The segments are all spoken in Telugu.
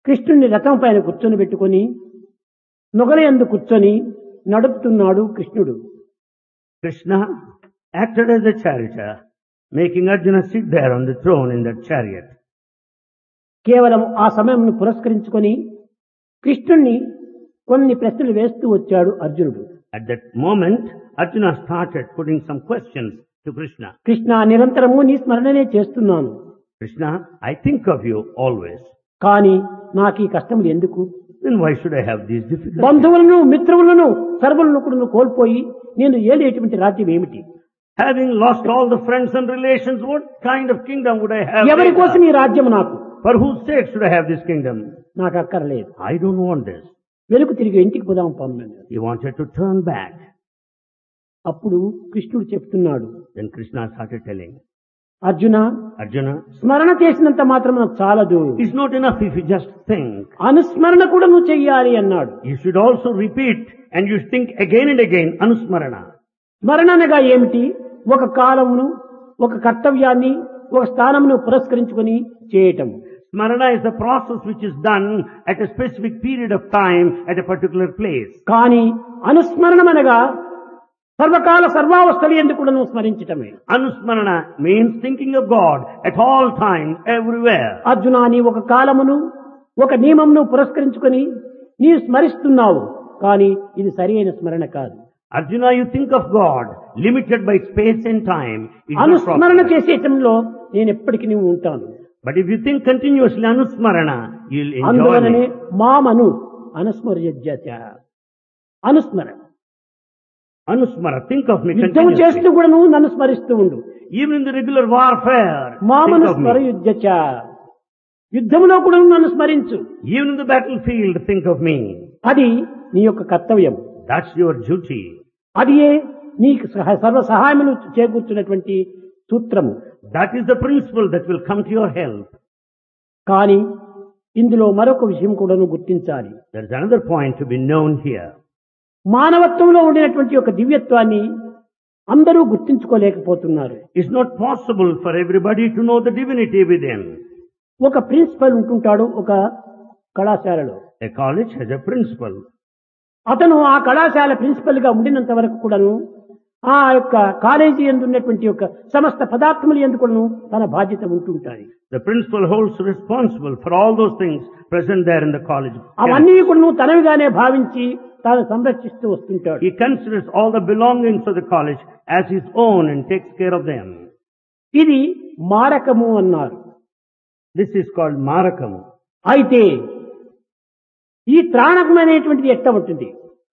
కృష్ణుని రథం పైన కూర్చొని పెట్టుకొని నొగలయందు కూర్చొని నడుపుతున్నాడు కృష్ణుడు Krishna acted as a charioteer, making Arjuna sit there on the throne in that chariot. కేవలం ఆ సమయంను పురస్కరించుకొని కృష్ణుణ్ణి కొన్ని ప్రశ్నలు వేస్తూ వచ్చాడు అర్జునుడు At that moment, Arjuna started putting some questions to Krishna. Krishna నిరంతరము నీ స్మరణనే చేస్తున్నాను Krishna, I think of you always. కానీ నాకు ఈ కష్టములు ఎందుకు Then why should I have these difficulties? బంధువులను మిత్రులను సర్వులను కూడా కోల్పోయి నేను ఏలేటువంటి రాజ్యం ఏమిటి Having lost all the friends and relations, what kind of kingdom would I have? ఎవరి later? కోసం ఈ రాజ్యం నాకు For whose sake should I have this kingdom? నాకు అక్కర్లేదు I don't want this. వెనుక తిరిగి ఇంటికి పోదాం పమ్మని He wanted to turn back. అప్పుడు కృష్ణుడు చెప్తున్నాడు Then Krishna started telling, Arjuna Arjuna, స్మరణ చేసినంత మాత్రం నాకు చాలదు it's not enough if you just think. అనుస్మరణ కూడా నువ్వు చెయ్యాలి అన్నాడు You should also repeat and you think again and again, Anusmarana. స్మరణ అనగా ఏమిటి ఒక కాలమును ఒక కర్తవ్యాన్ని ఒక స్థానమును పురస్కరించుకొని చేయటం Smarana is the process which is done at a specific period of time at a particular place. కానీ అనుస్మరణం అనగా సర్వకాల సర్వావస్థలు ఎందుకు కూడా నువ్వు స్మరించటమే Anusmarana means thinking of God at all times, everywhere. Arjuna నీ ఒక కాలమును ఒక నియమంను పురస్కరించుకొని నీ స్మరిస్తున్నావు కానీ ఇది సరైన స్మరణ కాదు Arjuna, you think of God limited by space and time. It's not అనుస్మరణ proper. చేసేటంలో నేను ఎప్పటికీ నువ్వు ఉంటాను But if you think continuously Anusmarana, you'll enjoy అందువలనే it. మామను అనుస్మర్యజ్యత అనుస్మరణ Anusmara, think of me యుద్ధం చేస్తూ continuously. కూడా నువ్వు నన్ను స్మరిస్తూ ఉండు Even in the regular warfare, మామను think of me. స్మరయుజ్యచ యుద్ధంలో కూడా నువ్వు నన్ను స్మరించు Even in the battlefield, think of me. అది నీ యొక్క కర్తవ్యం That's your duty. అది నీకు సహ- సర్వ సహాయమును చేకూర్చున్నటువంటి సూత్రము That is the principle that will come to your help. కానీ ఇందులో మరొక విషయం కూడా నువ్వు గుర్తించాలి There's another point to be known here. మానవత్వంలో ఉండినటువంటి ఒక దివ్యత్వాన్ని అందరూ గుర్తించుకోలేకపోతున్నారు It's not possible for everybody to know the divinity within. ఒక ప్రిన్సిపల్ ఉంటుంటాడు ఒక కళాశాలలో A college has a principal. అతను ఆ కళాశాల ప్రిన్సిపల్ గా ఉండినంత వరకు కూడాను ఆ యొక్క కాలేజీ ఎందు ఉన్నటువంటి యొక్క సమస్త పదార్థములు ఎందు కూడాను తన బాధ్యత ఉంటుంటాయి The principal holds responsible for all those things present there in the college. అవన్నీ కూడాను తనవిగానే భావించి తాను సంరక్షిస్తూ వస్తుంటాడు He considers all the belongings of the college as his own and takes care of them. ఇది మారకము అన్నారు This is called Marakamu. అయితే ఈ త్రాణకం అనేటువంటిది ఎట్ట ఉంటుంది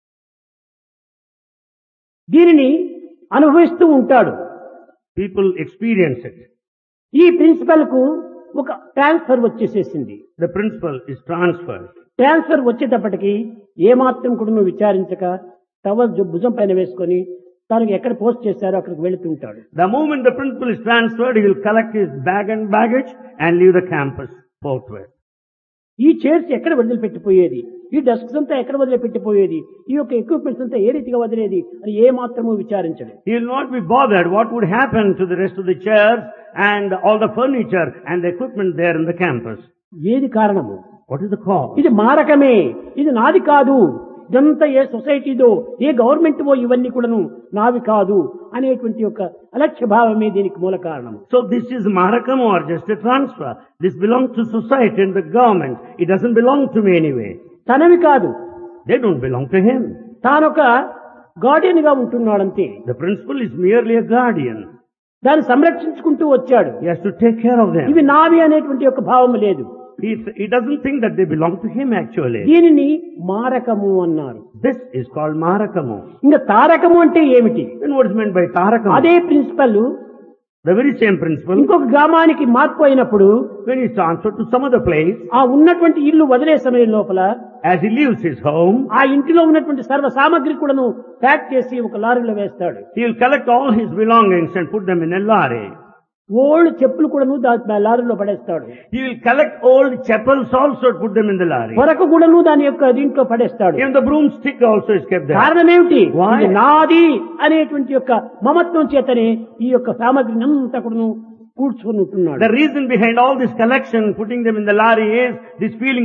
దీనిని అనుభవిస్తూ ఉంటాడు People experience it. ఈ ప్రిన్సిపల్ కు ఒక ట్రాన్స్ఫర్ వచ్చేసేసింది The principal is transferred. Transfer వచ్చేటప్పటికి ఏమాత్రం కూడా నువ్వు విచారించక టవల్ జు- భుజం పైన వేసుకొని తనకు ఎక్కడ పోస్ట్ చేశారో అక్కడికి వెళుతుంటాడు The moment the principal is transferred, he will collect his bag and baggage and leave the campus forthwith. ఈ చైర్స్ ఎక్కడ వదిలిపెట్టిపోయేది ఈ డెస్క్స్ అంతా ఎక్కడ వదిలిపెట్టిపోయేది ఈ యొక్క ఎక్విప్మెంట్స్ అంతా ఏ రీతిగా వదిలేది అని ఏ మాత్రము విచారించడు He will not be bothered what would happen to the rest of the chairs and all the furniture and the equipment there in the campus. ఏది కారణము What is the cause? ఇది మారకమే ఇది నాది కాదు ఇదంతా ఏ సొసైటీదో ఏ గవర్నమెంట్ ఇవన్నీ కూడాను నావి కాదు అనేటువంటి యొక్క అలక్ష్య భావమే దీనికి మూల కారణం So this is Marakam or just a transfer. This belongs to society and the government. It doesn't belong to me anyway. తనవి కాదు They don't belong to him. తానొక గార్డియన్ గా ఉంటున్నాడంతే The principal is merely a guardian. దాన్ని సంరక్షించుకుంటూ వచ్చాడు He has to take care of them. ఇవి నావి అనేటువంటి యొక్క భావం లేదు He, he doesn't think that they belong to him actually. దీనిని మారకము అన్నారు This is called Marakamu. ఇంకా తారకము అంటే ఏమిటి Then what is meant by Tarakamu? అదే principal The very same principle. ఇంకొక గ్రామానికి మార్పు అయినప్పుడు When he transferred to some other place, ఆ ఉన్నటువంటి ఇల్లు వదిలే సమయం లోపల as he leaves his home, ఆ ఇంటిలో ఉన్నటువంటి సర్వ సామగ్రి కూడాను ప్యాక్ చేసి ఒక లారీలో వేస్తాడు he will collect all his belongings and put them in a lorry. Old చెప్పులు కూడాను దా- లారీలో పడేస్తాడు He will collect old chapels also and put them in the lorry. పొరకు కూడాను దాని యొక్క దీంట్లో పడేస్తాడు Even the broomstick also is kept there. కారణం ఏమిటి Why? ఇది నాది అనేటువంటి యొక్క మమత్వం చేతనే ఈ యొక్క సామగ్రిని అంతా కూడాను కూర్చుని ఉంటున్నాడు The reason behind all this collection, putting them in the lorry is this feeling